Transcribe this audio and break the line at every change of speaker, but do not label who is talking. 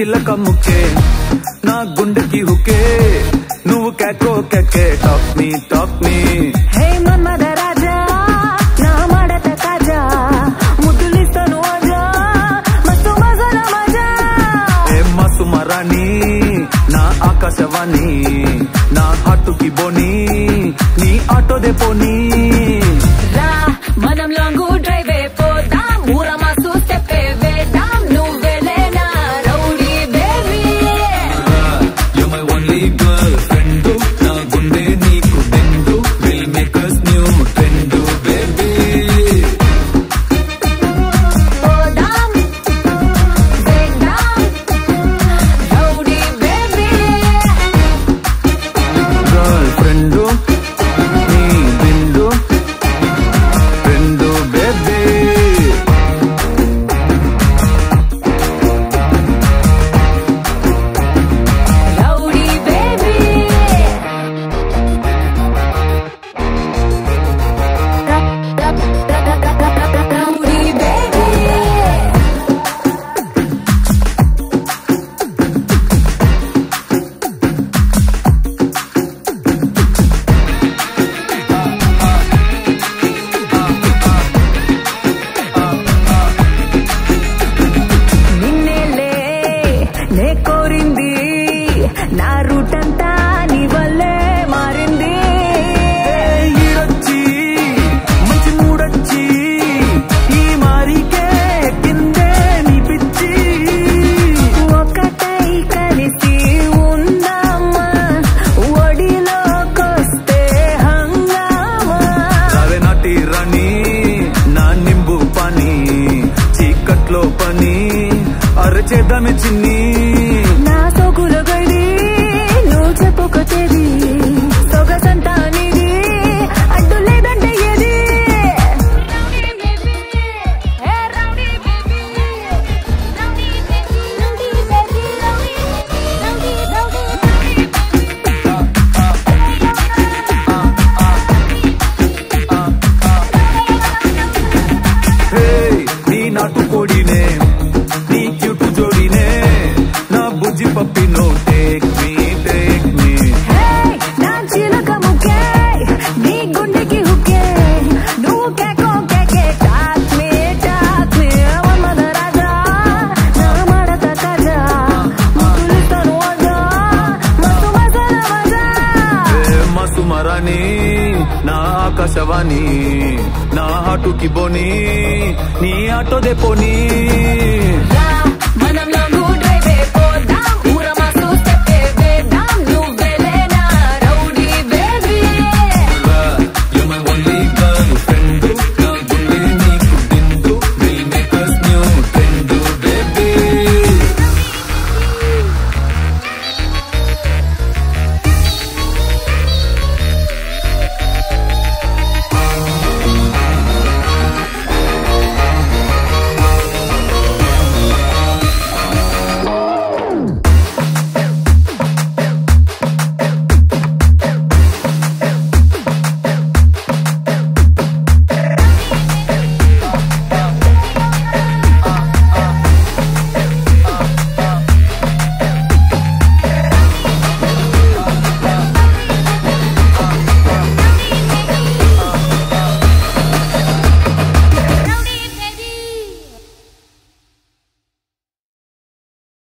చిలక ముక్కే నా గుండెకి హుకే నువ్వు కేకో కేకే talk me talk me
hey Manmadha రాజా నా మడత కాజా ముద్దులిస్తాను ఆజా మస్తు మజాల మజా
ఏ మసు మరాని నా ఆకాశవాణి నా హాటుకి బోని నీ ఆటో దే పోనీ
రా మనం లాంగ్ డ్రైవ్ పోదాం ఊర మాసు స్టెప్ వేద్దాం నువ్వెలేనా rowdy baby
You're my only girlfriend నా గుండె నీకు బెండు will make us new trend baby
పోదాం వేద్దాం రౌడీ బేబీ
girlfriend నీ బిందు రెండు baby
rowdy baby rowdy baby నిన్నేలే నే కోరింది నా రూట్ అంతా నీ వల్లే మారింది
ఈడొచ్చి మంచి మూడొచ్చి ఈ మారికే ఎక్కిందే నీ పిచ్చి
ఒకటై కలిసి ఉందామా ఒడిలోకొస్తే హంగామా
రావే నాటి రాణి నా నింబు పని చీకట్లో పని అరచేద్దామే చిన్ని
నా సోకుల గడి నువ్వు చెప్పుకొచ్చేది సొగసంతా నీది అడ్డు లేదంటే ఏది
హే నీ నాటు కోడినే నీ క్యూటు జోడినే నా బుజ్జి పప్పినో take me take me
Hey, నా చిలక ముక్కే, నీ గుండెకి హుక్కే. నువ్వు కేకో కేకే, talk me, talk me. Manmatha రాజా, నా మడత కాజా. ముద్దులిస్తాను ఆజా, మస్తు మసాలా మజా.
ఏ మసు మరాని నా ఆకాశవాణి నా హాటుకి బోని నీ ఆటో దే పోనీ
రా, మనం లాంగ్